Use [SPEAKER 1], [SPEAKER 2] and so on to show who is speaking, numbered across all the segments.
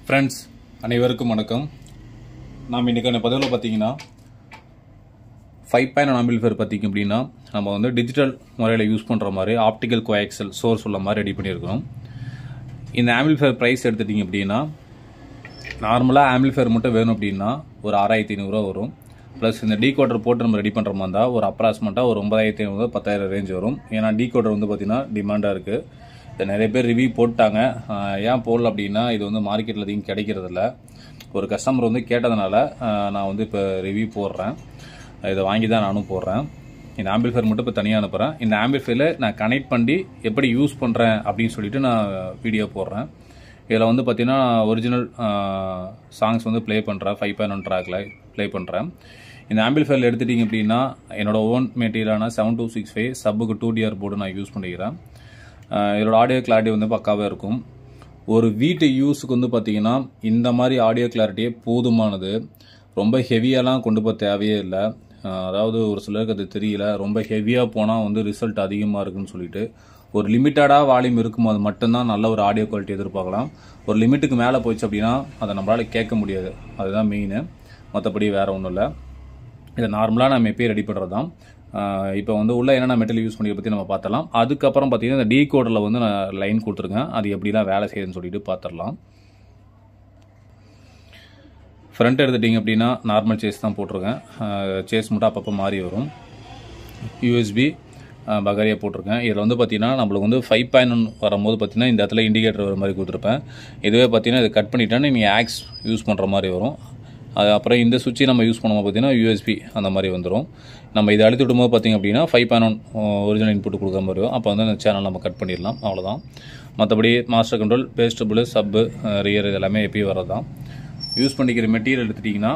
[SPEAKER 1] Friends அனைவருக்கும் வணக்கம் நாம் இன்றைக்கான பதிவில் பார்த்தீங்கன்னா ஃபைவ் பாயிண்ட் ஆம்பிள்ஃபேர் பார்த்திங்க அப்படின்னா நம்ம வந்து டிஜிட்டல் முறையில் யூஸ் பண்ணுற மாதிரி ஆப்டிக்கல் கோஆக்சல் சோர்ஸ் உள்ள மாதிரி ரெடி பண்ணியிருக்கிறோம் இந்த ஆம்பிள்ஃபேர் ப்ரைஸ் எடுத்துட்டிங்க அப்படின்னா நார்மலாக ஆம்பிள்ஃபேர் மட்டும் வேணும் அப்படின்னா ஒரு ஆறாயிரத்தி ஐநூறுரூவா வரும் ப்ளஸ் இந்த டீகோடர் போட்டு நம்ம ரெடி பண்ணுற மாதிரி இருந்தால் ஒரு அப்ராக்சிமேட்டாக ஒரு ஒன்பதாயிரத்தி ஐநூறு பத்தாயிரம் ரேஞ்ச் வரும் ஏன்னா டீகோடர் வந்து பார்த்திங்கன்னா டிமாண்டாக இருக்குது இதை நிறைய பேர் ரிவ்யூ போட்டாங்க ஆஹ் ஏன் போடல அப்படின்னா இது வந்து மார்க்கெட்டில் அதிகம் கிடைக்கிறதில்ல ஒரு கஸ்டமர் வந்து கேட்டதுனால ஆஹ் நான் வந்து இப்போ ரிவ்யூ போடுறேன் இதை வாங்கி தான் நானும் போடுறேன் இந்த ஆம்பிள்ஃபேர் மட்டும் இப்போ தனியாக அனுப்புகிறேன் இந்த ஆம்பிள்ஃபேரில் நான் கனெக்ட் பண்ணி எப்படி யூஸ் பண்ணுறேன் அப்படின்னு சொல்லிட்டு நான் வீடியோ போடுறேன் இதில் வந்து பார்த்தீங்கன்னா ஒரிஜினல் சாங்ஸ் வந்து ப்ளே பண்ணுறேன் ஃபைவ் பாயிண்ட் ஒன் ட்ராக்கில் ப்ளே பண்ணுறேன் இந்த ஆம்பிள்ஃபேரில் எடுத்துட்டிங்க அப்படின்னா என்னோட ஓன் மெட்டீரியலான செவன் டூ சிக்ஸ் ஃபைவ் சப்புக்கு டூ டிஆர் போர்டு நான் யூஸ் பண்ணிக்கிறேன் ஆஹ் இதோட ஆடியோ கிளாரிட்டி வந்து பக்காவாக இருக்கும் ஒரு வீட்டு யூஸுக்கு வந்து பார்த்தீங்கன்னா இந்த மாதிரி ஆடியோ கிளாரிட்டியே போதுமானது ரொம்ப ஹெவியாலாம் கொண்டு போக தேவையே இல்லை ஆஹ் அதாவது ஒரு சிலருக்கு அது தெரியல ரொம்ப ஹெவியாக போனால் வந்து ரிசல்ட் அதிகமாக இருக்குன்னு சொல்லிட்டு ஒரு லிமிட்டடாக வால்யூம் இருக்கும்போது மட்டும்தான் நல்ல ஒரு ஆடியோ குவாலிட்டி எதிர்பார்க்கலாம் ஒரு லிமிட்டுக்கு மேலே போயிடுச்சு அப்படின்னா அதை நம்மளால் கேட்க முடியாது அதுதான் மெயின் மற்றபடி வேறு ஒன்றும் இல்லை இதை நார்மலாக நம்ம எப்பயும் ரெடி பண்ணுறது தான் இப்போ வந்து உள்ள என்னென்ன மெட்டல் யூஸ் பண்ணி பற்றி நம்ம பார்த்தலாம் அதுக்கப்புறம் பார்த்தீங்கன்னா இந்த டீ கோடில் வந்து நான் லைன் கொடுத்துருக்கேன் அது எப்படிலாம் வேலை செய்யுதுன்னு சொல்லிட்டு பார்த்துடலாம் ஃப்ரண்ட் எடுத்துட்டிங்க அப்படின்னா நார்மல் சேஸ் தான் போட்டிருக்கேன் சேஸ் மட்டும் அப்பப்போ மாறி வரும் யூஎஸ்பி பகரியா போட்டிருக்கேன் இதில் வந்து பார்த்தீங்கன்னா நம்மளுக்கு வந்து ஃபைவ் பாயிண்ட் ஒன் வரும்போது பார்த்தீங்கன்னா இந்த இடத்துல இண்டிகேட்டர் வர மாதிரி கொடுத்துருப்பேன் இதுவே பார்த்தீங்கன்னா இதை கட் பண்ணிட்டேன்னா நீங்கள் ஆக்ஸ் யூஸ் பண்ணுற மாதிரி வரும் அது அப்புறம் இந்த சுவிட்சை நம்ம யூஸ் பண்ணும்போது பார்த்தீங்கன்னா யூஎஸ்பி அந்த மாதிரி வந்துடும் நம்ம இதை அழுத்தி விடும்போது பார்த்தீங்க அப்படின்னா five point one original input கொடுக்குற மாதிரி வரும் அப்போ வந்து அந்த சேனல் நம்ம கட் பண்ணிடலாம் அவ்வளோதான் மற்றபடி மாஸ்டர் கண்ட்ரோல் பேஸ்டபுள் சப்பு ரியர் இது எல்லாமே எப்பயும் வரது தான் யூஸ் பண்ணிக்கிற மெட்டீரியல் எடுத்துட்டிங்கன்னா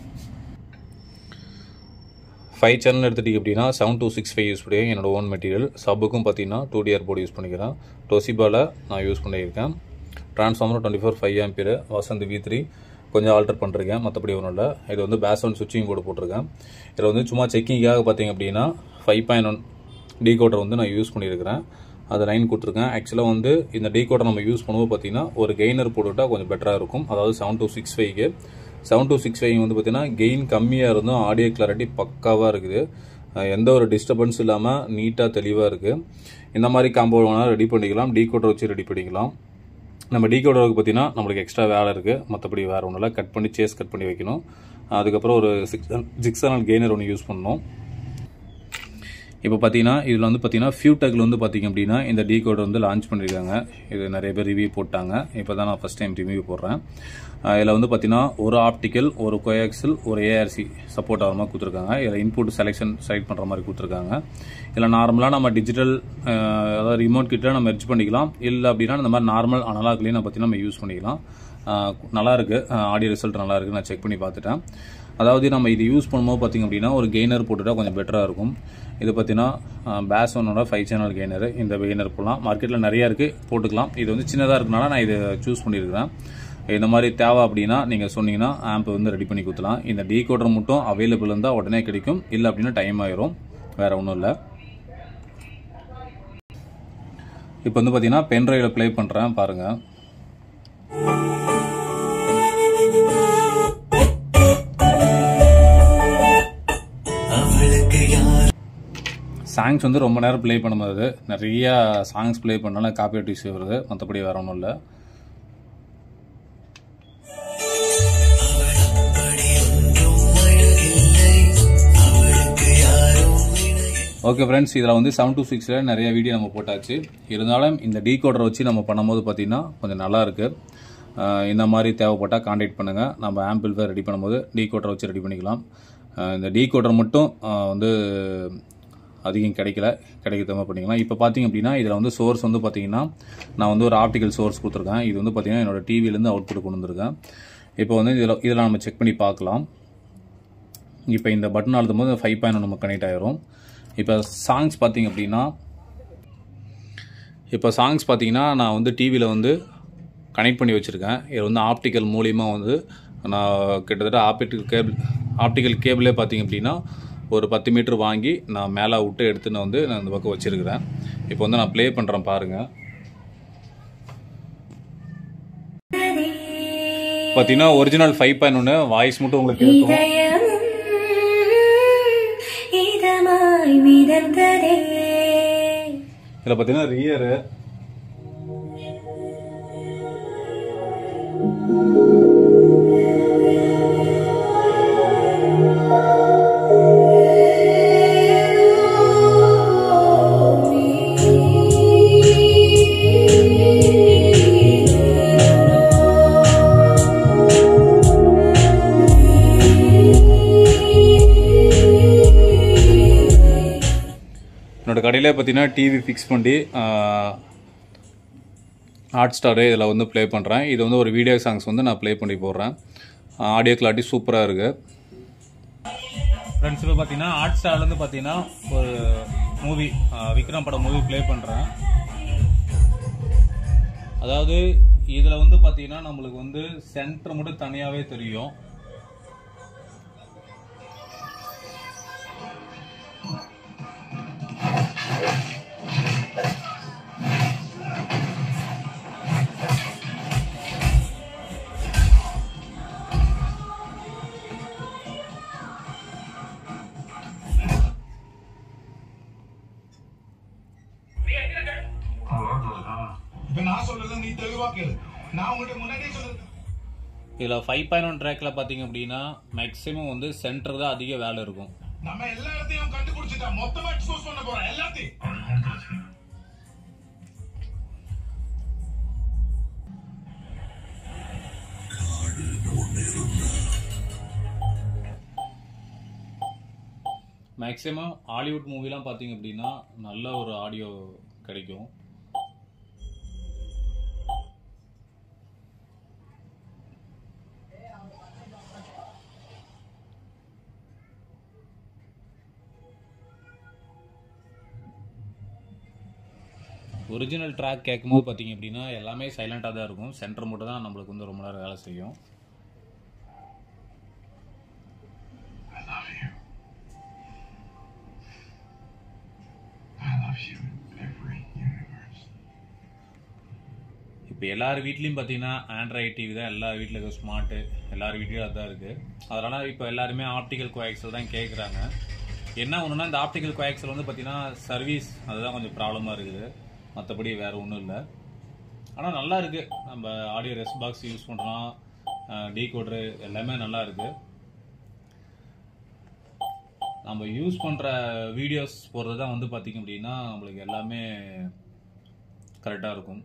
[SPEAKER 1] ஃபைவ் சேனல் எடுத்துட்டிங்க அப்படின்னா seven two six five use பண்ணி என்னோட ஓன் மெட்டீரியல் சப்புக்கும் பார்த்தீங்கன்னா டூ டிஆர் போர்டு யூஸ் பண்ணிக்கிறேன் டொசிபாவில் நான் யூஸ் பண்ணியிருக்கேன் transformer twenty four five ampere வசந்த் வி த்ரீ கொஞ்சம் ஆல்டர் பண்ணிருக்கேன் மற்றபடி ஒன்றும் இல்லை இது வந்து பேஸ்ஒன் சுவிட்சிங் போர்டு போட்டிருக்கேன் இதில் வந்து சும்மா செக்கிங்காக பார்த்தீங்க அப்படின்னா ஃபைவ் பாயிண்ட் ஒன் டீகோடர் வந்து நான் யூஸ் பண்ணியிருக்கிறேன் அதை லைன் கொடுத்துருக்கேன் ஆக்சுவலாக வந்து இந்த டீகோடர் நம்ம யூஸ் பண்ணும்போது பார்த்தீங்கன்னா ஒரு கெய்னர் போட்டுவிட்டால் கொஞ்சம் பெட்டராக இருக்கும் அதாவது செவன் டூ சிக்ஸ் ஃபைவ்க்கு செவன் டூ சிக்ஸ் ஃபைவ் வந்து பார்த்தீங்கன்னா கெயின் கம்மியாக இருந்தும் ஆடியோ கிளாரிட்டி பக்காவாக இருக்குது அஹ் எந்த ஒரு டிஸ்டர்பன்ஸ் இல்லாமல் நீட்டாக தெளிவாக இருக்குது இந்த மாதிரி காம்போ வேணால் ரெடி பண்ணிக்கலாம் டீகோடர் வச்சு ரெடி பண்ணிக்கலாம் நம்ம டீகோடருக்கு பார்த்தீங்கன்னா நம்மளுக்கு எக்ஸ்ட்ரா வேலை இருக்குது மற்றபடி வேறு ஒன்றும் இல்லை கட் பண்ணி சேஸ் கட் பண்ணி வைக்கணும் அதுக்கப்புறம் ஒரு சிக்ஸ் சிக்ஸனல் கெய்னர் ஒன்று யூஸ் பண்ணணும் இப்போ பார்த்தீங்கன்னா இதில் வந்து பார்த்தீங்கன்னா ஃபியூடெக்கில் வந்து பார்த்தீங்க அப்படின்னா இந்த டீ கோட் வந்து லான்ச் பண்ணியிருக்காங்க இது நிறைய பேர் ரிவ்யூ போட்டாங்க இப்போ தான் நான் ஃபஸ்ட் டைம் ரிவ்யூ போடுறேன் இதில் வந்து பார்த்தீங்கன்னா ஒரு ஆப்டிக்கல் ஒரு கோயாக்சல் ஒரு ஏஆர்சி சப்போர்ட் ஆகிற மாதிரி கொடுத்துருக்காங்க இதில் இன்புட் செலெக்ஷன் செலக்ட் பண்ணுற மாதிரி கொடுத்துருக்காங்க இதில் நார்மலாக நம்ம டிஜிட்டல் அதாவது ரிமோட் கிட்ட நம்ம மெர்ஜ் பண்ணிக்கலாம் இல்லை அப்படின்னா இந்த மாதிரி நார்மல் அனலாக்லேயும் பார்த்தீங்கன்னா நம்ம யூஸ் பண்ணிக்கலாம் ஆஹ் நல்லா இருக்கு ஆடியோ ரிசல்ட் நல்லா இருக்கு நான் செக் பண்ணி பார்த்துட்டேன் அதாவது நம்ம இது யூஸ் பண்ணும்போது பார்த்தீங்க அப்படின்னா ஒரு கெய்னர் போட்டுட்டா கொஞ்சம் பெட்டராக இருக்கும் இது பார்த்தீங்கன்னா பேஸ் ஒன்னோட ஃபைவ் சேனல் கெய்னர் இந்த கெய்னர் போடலாம் மார்க்கெட்டில் நிறைய இருக்குது போட்டுக்கலாம் இது வந்து சின்னதாக இருக்கனால நான் இதை சூஸ் பண்ணியிருக்கிறேன் இந்த மாதிரி தேவை அப்படின்னா நீங்கள் சொன்னீங்கன்னா ஆம்ப் வந்து ரெடி பண்ணி கொடுத்துலாம் இந்த டீ கோடர் மட்டும் அவைலபிள் இருந்தால் உடனே கிடைக்கும் இல்லை அப்படின்னா டைம் ஆயிரும் வேற ஒன்றும் இல்லை இப்போ வந்து பார்த்தீங்கன்னா பென்ட்ரைவில் ப்ளே பண்ணுறேன் பாருங்கள் சாங்ஸ் வந்து ரொம்ப நேரம் ப்ளே பண்ணும்போது நிறைய சாங்ஸ் ப்ளே பண்ணாலும் காப்பி இஷ்யூ வருது மற்றபடி வேற ஒன்றும் இல்லை ஓகே ஃப்ரெண்ட்ஸ் இதில் வந்து செவன் டூ சிக்ஸில் நிறைய வீடியோ நம்ம போட்டாச்சு இருந்தாலும் இந்த டீ கோடரை வச்சு நம்ம பண்ணும்போது பார்த்தீங்கன்னா கொஞ்சம் நல்லா இருக்கு அஹ் இந்த மாதிரி தேவைப்பட்டால் காண்டாக்ட் பண்ணுங்கள் நம்ம ஆம்பிள்ஃபேர் ரெடி பண்ணும்போது டீ கோடரை வச்சு ரெடி பண்ணிக்கலாம் அஹ் இந்த டீ கோடர் மட்டும் அஹ் வந்து அதிகம் கிடைக்கல கிடைக்கிற மாதிரி பண்ணிக்கலாம் இப்போ பார்த்தீங்க அப்படின்னா இதில் வந்து சோர்ஸ் வந்து பார்த்தீங்கன்னா நான் வந்து ஒரு ஆப்டிக்கல் சோர்ஸ் கொடுத்துருக்கேன் இது வந்து பார்த்தீங்கன்னா என்னோட டிவிலேருந்து அவுட்புட் கொண்டு வந்திருக்கேன் இப்போ வந்து இதில் இதில் நம்ம செக் பண்ணி பார்க்கலாம் இப்போ இந்த பட்டன் அழுத்தும் போது ஃபைவ் பாயிண்ட் நம்ம கனெக்ட் ஆயிரும் இப்போ சாங்ஸ் பார்த்தீங்க அப்படின்னா இப்போ சாங்ஸ் பார்த்தீங்கன்னா நான் வந்து டிவியில் வந்து கனெக்ட் பண்ணி வச்சுருக்கேன் இது வந்து ஆப்டிக்கல் மூலியமாக வந்து நான் கிட்டத்தட்ட ஆப்டிக்கல் கேபிள் ஆப்டிக்கல் கேபிளே பார்த்தீங்க அப்படின்னா ஒரு பத்து மீட்டர் வாங்கி நான் மேலே விட்டு எடுத்து நான் வந்து நான் இந்த பக்கம் வச்சுருக்கிறேன் இப்போ வந்து நான் ப்ளே பண்ணுறேன் பாருங்கள் பார்த்தீங்கன்னா ஒரிஜினல் ஃபைவ் பாயிண்ட் ஒன்று வாய்ஸ் மட்டும் உங்களுக்கு இருக்கும்
[SPEAKER 2] இதயம் இதமாய் மிதந்ததே
[SPEAKER 1] இதில் பார்த்தீங்கன்னா ரியரு என்னோட கடையில் பார்த்தீங்கன்னா டிவி ஃபிக்ஸ் பண்ணி ஹாட் ஸ்டாரு இதில் வந்து ப்ளே பண்ணுறேன் இது வந்து ஒரு வீடியோ சாங்ஸ் வந்து நான் ப்ளே பண்ணி போடுறேன் ஆடியோ கிளாரிட்டி சூப்பராக இருக்குது ஃப்ரெண்ட்ஸ் இப்போ பார்த்தீங்கன்னா ஹாட் ஸ்டார்லேருந்து பார்த்தீங்கன்னா ஒரு மூவி விக்ரம் படம் மூவி ப்ளே பண்ணுறேன் அதாவது இதில் வந்து பார்த்தீங்கன்னா நம்மளுக்கு வந்து சென்டர் மட்டும் தனியாகவே தெரியும்
[SPEAKER 3] இப்ப நான் சொல்றது நீ தெளிவா கேளு நான் உங்கள்ட்ட முன்னாடியே சொல்லிருக்கேன்
[SPEAKER 1] இதில் ஃபைவ் பாயிண்ட் ஒன் ட்ராக்கில் பார்த்தீங்க அப்படின்னா மேக்ஸிமம் வந்து சென்டர் தான் அதிக வேலை இருக்கும்
[SPEAKER 3] நம்ம எல்லா இடத்தையும் கண்டுபிடிச்சிட்டா மொத்தமா எக்ஸ்போஸ் பண்ண போறோம் எல்லாத்தையும்
[SPEAKER 1] மேக்ஸிமம் ஹாலிவுட் மூவிலாம் பார்த்தீங்க அப்படின்னா நல்ல ஒரு ஆடியோ கிடைக்கும் ஒரிஜினல் ட்ராக் கேட்கும்போது பார்த்தீங்க அப்படின்னா எல்லாமே சைலண்ட்டாக தான் இருக்கும் சென்டர் மட்டும் தான் நம்மளுக்கு வந்து ரொம்ப நேரம் வேலை செய்யும்
[SPEAKER 3] I love you. I love you in every universe.
[SPEAKER 1] இப்போ எல்லார் வீட்லேயும் பார்த்தீங்கன்னா ஆண்ட்ராய்ட் டிவி தான் எல்லார் வீட்டில் இருக்க ஸ்மார்ட்டு எல்லார் வீட்லேயும் அதுதான் இருக்குது அதனால் இப்போ எல்லாருமே ஆப்டிக்கல் கோஆக்சல் தான் கேட்குறாங்க என்ன ஒன்றுனா இந்த ஆப்டிக்கல் கோஆக்சல் வந்து பார்த்தீங்கன்னா சர்வீஸ் அதுதான் கொஞ்சம் ப்ராப்ளமாக இருக்குது மற்றபடி வேறு ஒன்றும் இல்லை ஆனால் நல்லா இருக்குது நம்ம ஆடியோ ரெஸ்ட் பாக்ஸ் யூஸ் பண்ணுறோம் டீகோட்ரு எல்லாமே நல்லா இருக்குது நம்ம யூஸ் பண்ணுற வீடியோஸ் போடுறது தான் வந்து பார்த்திங்க அப்படின்னா நம்மளுக்கு எல்லாமே கரெக்டாக இருக்கும்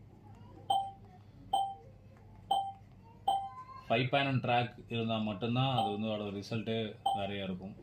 [SPEAKER 1] ஃபைவ் பாயிண்ட் ஒன் ட்ராக் இருந்தால் மட்டும்தான் அது வந்து அதோட ரிசல்ட்டு வேறையா இருக்கும்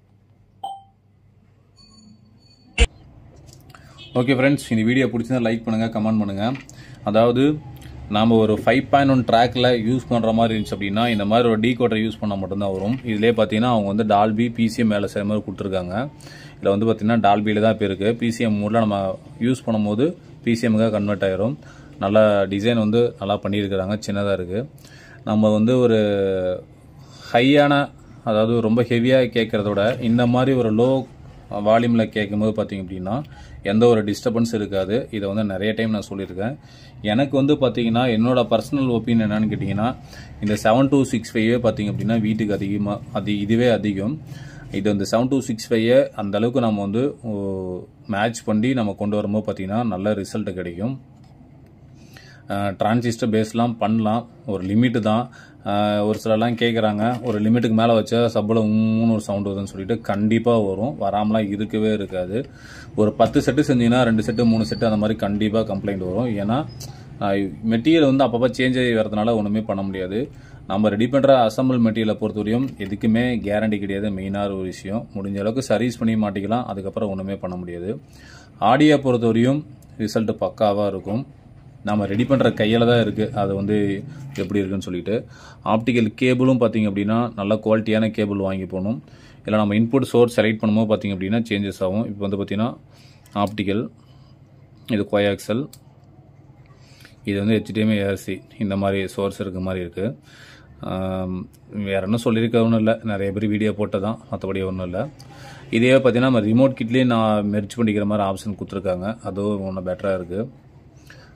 [SPEAKER 1] ஓகே ஃப்ரெண்ட்ஸ் இந்த வீடியோ பிடிச்சிருந்தா லைக் பண்ணுங்கள் கமெண்ட் பண்ணுங்கள் அதாவது நாம் ஒரு ஃபைவ் பாயிண்ட் ஒன் ட்ராக்கில் யூஸ் பண்ணுற மாதிரி இருந்துச்சு அப்படின்னா இந்த மாதிரி ஒரு டீகோட்டரை யூஸ் பண்ணால் மட்டும்தான் வரும் இதிலே பார்த்தீங்கன்னா அவங்க வந்து டால்பி பிசிஎம் மேலே செய்கிற மாதிரி கொடுத்துருக்காங்க இதில் வந்து பார்த்தீங்கன்னா டால்பியில் தான் இப்போ இருக்குது பிசிஎம் மோடில் நம்ம யூஸ் பண்ணும்போது பிசிஎம்முக்காக கன்வெர்ட் ஆயிரும் நல்லா டிசைன் வந்து நல்லா பண்ணியிருக்கிறாங்க சின்னதாக இருக்குது நம்ம வந்து ஒரு ஹையான அதாவது ரொம்ப ஹெவியாக கேட்குறதோட இந்த மாதிரி ஒரு லோ வால்யூமில் கேட்கும்போது பார்த்தீங்க அப்படின்னா எந்த ஒரு டிஸ்டர்பன்ஸ் இருக்காது இதை வந்து நிறைய டைம் நான் சொல்லியிருக்கேன் எனக்கு வந்து பார்த்தீங்கன்னா என்னோட பர்சனல் ஒப்பீனியன் என்னன்னு கேட்டிங்கன்னா இந்த செவன் டூ சிக்ஸ் ஃபைவே பார்த்தீங்க அப்படின்னா வீட்டுக்கு அதிகமாக அது இதுவே அதிகம் இது வந்து செவன் டூ சிக்ஸ் ஃபைவை அந்த அளவுக்கு நம்ம வந்து மேட்ச் பண்ணி நம்ம கொண்டு வரும்போது பார்த்தீங்கன்னா நல்ல ரிசல்ட் கிடைக்கும் டிரான்சிஸ்டர் பேஸ்லாம் பண்ணலாம் ஒரு லிமிட்டு தான் அஹ் ஒரு சிலர்லாம் கேட்குறாங்க ஒரு லிமிட்டுக்கு மேலே வச்சா சப்பில் மூணு ஒரு சவுண்ட் வருதுன்னு சொல்லிட்டு கண்டிப்பாக வரும் வராமலாம் இருக்கவே இருக்காது ஒரு பத்து செட்டு செஞ்சீங்கன்னா ரெண்டு செட்டு மூணு செட்டு அந்த மாதிரி கண்டிப்பாக கம்ப்ளைண்ட் வரும் ஏன்னா மெட்டீரியல் வந்து அப்பப்போ சேஞ்ச் ஆகி வரதுனால ஒன்றுமே பண்ண முடியாது நம்ம ரெடி பண்ணுற அசம்பிள் மெட்டீரியலை பொறுத்தவரையும் எதுக்குமே கேரண்டி கிடையாது மெயினான ஒரு விஷயம் முடிஞ்ச அளவுக்கு சர்வீஸ் பண்ணி மாட்டிக்கலாம் அதுக்கப்புறம் ஒன்றுமே பண்ண முடியாது ஆடியோ பொறுத்தவரையும் ரிசல்ட் பக்காவாக இருக்கும் நம்ம ரெடி பண்ணுற கையில் தான் இருக்குது அது வந்து எப்படி இருக்குன்னு சொல்லிட்டு ஆப்டிக்கல் கேபிளும் பார்த்தீங்க அப்படின்னா நல்ல குவாலிட்டியான கேபிள் வாங்கி போகணும் இல்லை நம்ம இன்புட் சோர்ஸ் செலக்ட் பண்ணும்போது பார்த்தீங்க அப்படின்னா சேஞ்சஸ் ஆகும் இப்போ வந்து பார்த்தீங்கன்னா ஆப்டிக்கல் இது கோயாக்சல் இது வந்து ஹெச்டிஎம்ஐ ஏஆர்சி இந்த மாதிரி சோர்ஸ் இருக்க மாதிரி இருக்குது வேற ஒன்றும் சொல்லியிருக்க ஒன்றும் இல்லை நிறைய பேர் வீடியோ போட்டதான் மற்றபடி ஒன்றும் இல்லை இதே பார்த்தீங்கன்னா நம்ம ரிமோட் கிட்லேயே நான் மெர்ச் பண்ணிக்கிற மாதிரி ஆப்ஷன் கொடுத்துருக்காங்க அதுவும் ஒன்றும் பெட்டராக இருக்குது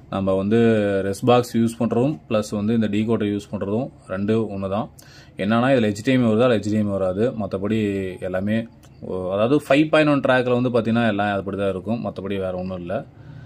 [SPEAKER 1] நம்ம வந்து ரெஸ் பாக்ஸ் யூஸ் பண்ணுறதும் ப்ளஸ் வந்து இந்த டீகோடர் யூஸ் பண்ணுறதும் ரெண்டு ஒன்று தான் என்னன்னா இதில் ஹெச்டிஎம் வருதா ஹெச்டிஎம் வராது மற்றபடி எல்லாமே ஓ- அதாவது ஃபைவ் பாயிண்ட் ஒன் ட்ராக்கில் வந்து பார்த்தீங்கன்னா எல்லாம் அப்படி தான் இருக்கும் மற்றபடி வேறு ஒன்றும் இல்லை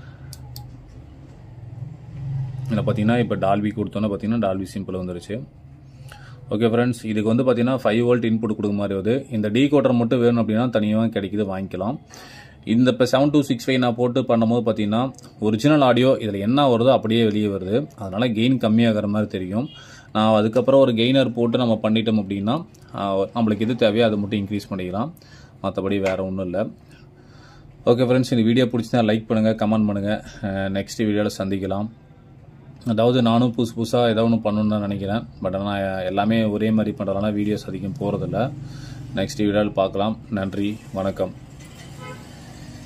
[SPEAKER 1] இதில் பார்த்தீங்கன்னா இப்போ டால்பி கொடுத்தோன்னே பார்த்தீங்கன்னா டால்பி சிம்பிள் வந்துருச்சு ஓகே ஃப்ரெண்ட்ஸ் இதுக்கு வந்து பார்த்தீங்கன்னா ஃபைவ் வோல்ட் இன்புட் கொடுக்க மாதிரி வருது இந்த டீ கோட்டர் மட்டும் வேணும் அப்படின்னா தனியாக கிடைக்குது வாங்கிக்கலாம் இந்த இப்போ செவன் டூ சிக்ஸ் ஃபைவ் நான் போட்டு பண்ணும்போது பார்த்தீங்கன்னா ஒரிஜினல் ஆடியோ இதில் என்ன வருதோ அப்படியே வெளியே வருது அதனால் கெயின் கம்மியாகிற மாதிரி தெரியும் நான் அதுக்கப்புறம் ஒரு கெய்னர் போட்டு நம்ம பண்ணிட்டோம் அப்படின்னா ஆஹ், நம்மளுக்கு எது தேவையோ அதை மட்டும் இன்க்ரீஸ் பண்ணிக்கலாம் மற்றபடி வேறு ஒன்றும் இல்லை ஓகே ஃப்ரெண்ட்ஸ் இந்த வீடியோ பிடிச்சிருந்தா லைக் பண்ணுங்கள் கமெண்ட் பண்ணுங்கள் நெக்ஸ்ட் வீடியோவில் சந்திக்கலாம் அதாவது நானும் புதுசு புதுசாக ஏதோ ஒன்று பண்ணணும்னு தான் நினைக்கிறேன் பட் ஆனால் எல்லாமே ஒரே மாதிரி பண்ணுறதுனால வீடியோஸ் அதிகம் போகிறதில்ல நெக்ஸ்ட் வீடியோவில் பார்க்கலாம் நன்றி வணக்கம்